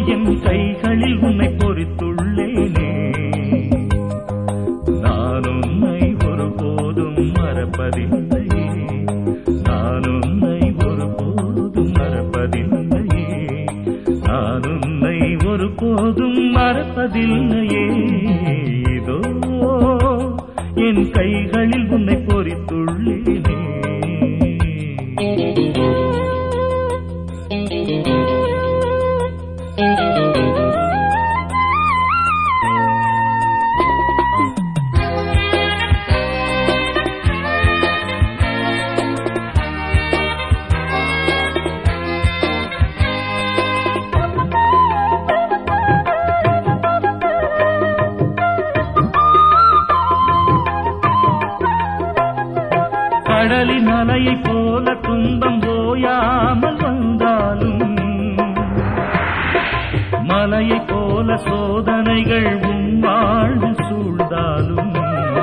என் கைகளில் உன்னை பொறித்துள்ளேனே நான் உன்னை ஒருபோதும் மறப்பதில்லையே நான் உன்னை ஒருபோதும் மறப்பதில்லையே நான் உன்னை ஒருபோதும் மறப்பதில்லையே இதோ என் கைகளில் உன்னை பொறித்துள்ளேனே கடலின் அலையைப் போல துன்பம் ஓயாமல் வந்தாலும் மலையைப் போல சோதனைகள் உன் வாழ்வு சூழ்ந்தாலும்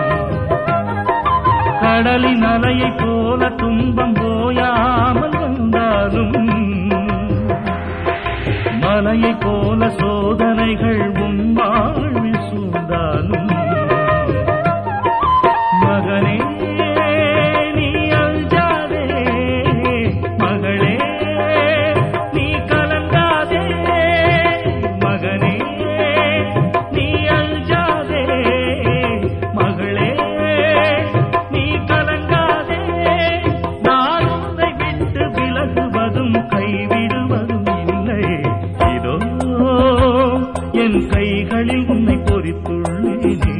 கடலின் அலையைப் போல துன்பம் ஓயாமல் வந்தாலும் மலையைப் போல சோதனைகள் உன் வாழ்வில் சூழ்ந்தாலும் மகனே நீ அஞ்சாதே மகளே நீ கலங்காதே மகனே நீ அஞ்சாதே மகளே நீ கலங்காதே நான் உன்னை விட்டு விலகுவதும் கைவிடுவதும் இல்லை இதோ என் கைகளில் உன்னை பொறித்துள்ளேனே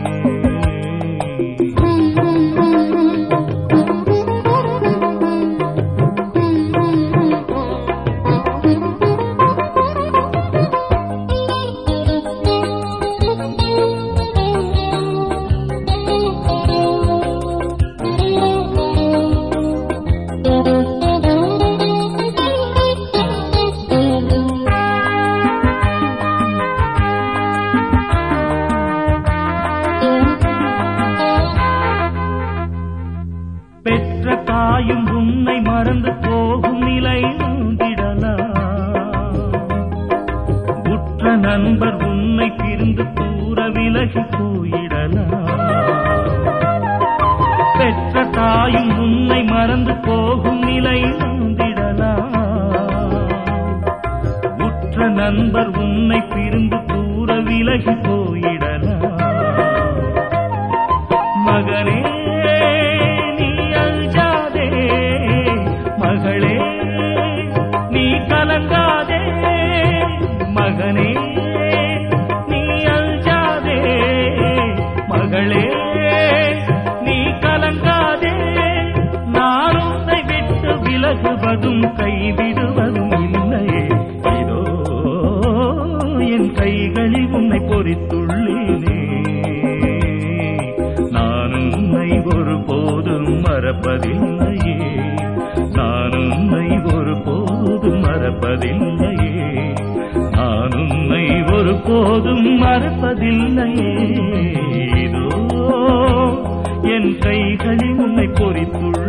பெற்ற தாயும் உன்னை மறந்து போகும் நிலை வந்திடலாம் உற்ற நண்பர் உன்னை பிரிந்து கூற விலகி போயிடலாம் பெற்ற தாயும் உன்னை மறந்து போகும் நிலை வந்திடலாம் உற்ற நண்பர் உன்னை பிரிந்து கூற விலகி போயிடலாம் மகனே நீ அஞ்சாதே மகளே நீ கலங்காதே மகனே நீ அஞ்சாதே மகளே நீ கலங்காதே நான் உன்னை விட்டு விலகுவதும் கைவிடுவதும் இல்லையே இதோ என் கைகளில் உன்னை பொறித்துள்ளேனே நான் உன்னை ஒருபோதும் மறப்பதில்லையே நான் உன்னை ஒருபோதும் மறப்பதில்லையே நான் உன்னை ஒருபோதும் மறப்பதில்லையே இதோ என் கைகளில் உன்னை பொறித்துள்ள